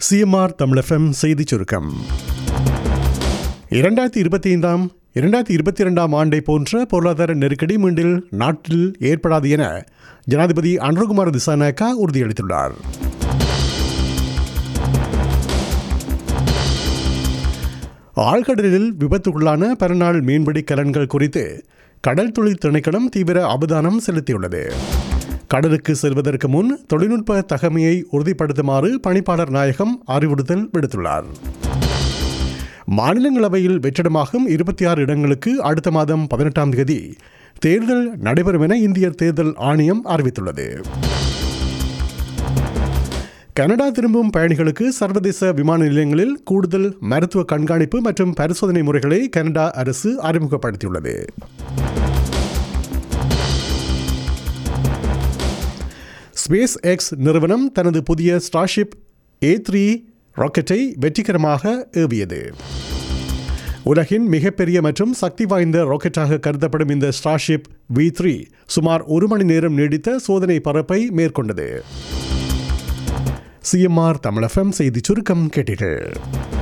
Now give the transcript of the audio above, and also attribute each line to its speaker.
Speaker 1: CMR தமிழஃபம் செய்திச் சுருக்கம் இரண்டாயிரத்தி இருபத்தி ஐந்தாம் இரண்டாயிரத்தி இருபத்தி இரண்டாம் ஆண்டை போன்ற பொருளாதார நெருக்கடி மீண்டில் நாட்டில் ஏற்படாது என ஜனாதிபதி அனுகுமார் திசாநாயக்கா உறுதியளித்துள்ளார் ஆழ்கடலில் விபத்துக்குள்ளான பரநாள் மீன்பிடி கலன்கள் குறித்து கடல் தொழில் திணைக்களம் தீவிர அவதானம் செலுத்தியுள்ளது கடலுக்கு செல்வதற்கு முன் தொழில்நுட்ப தகமையை உறுதிப்படுத்துமாறு பணிப்பாளர் நாயகம் அறிவுறுத்தல் விடுத்துள்ளார் மாநிலங்களவையில் வெற்றிடமாகும் இருபத்தி ஆறு இடங்களுக்கு அடுத்த மாதம் பதினெட்டாம் தேதி தேர்தல் நடைபெறும் என இந்திய தேர்தல் ஆணையம் அறிவித்துள்ளது கனடா திரும்பும் பயணிகளுக்கு சர்வதேச விமான நிலையங்களில் கூடுதல் மருத்துவ கண்காணிப்பு மற்றும் பரிசோதனை முறைகளை கனடா அரசு அறிமுகப்படுத்தியுள்ளது ஸ்பேஸ் எக்ஸ் நிறுவனம் தனது புதிய ஸ்டார்ஷிப் ஏ த்ரீ ராக்கெட்டை வெற்றிகரமாக ஏவியது உலகின் மிகப்பெரிய மற்றும் சக்தி வாய்ந்த ராக்கெட்டாக கருதப்படும் இந்த ஸ்டார்ஷிப் வி த்ரீ சுமார் ஒரு மணி நேரம் நீடித்த சோதனை பரப்பை மேற்கொண்டது சிஎம்ஆர் தமிழகம் செய்தி சுருக்கம் கேட்டீர்கள்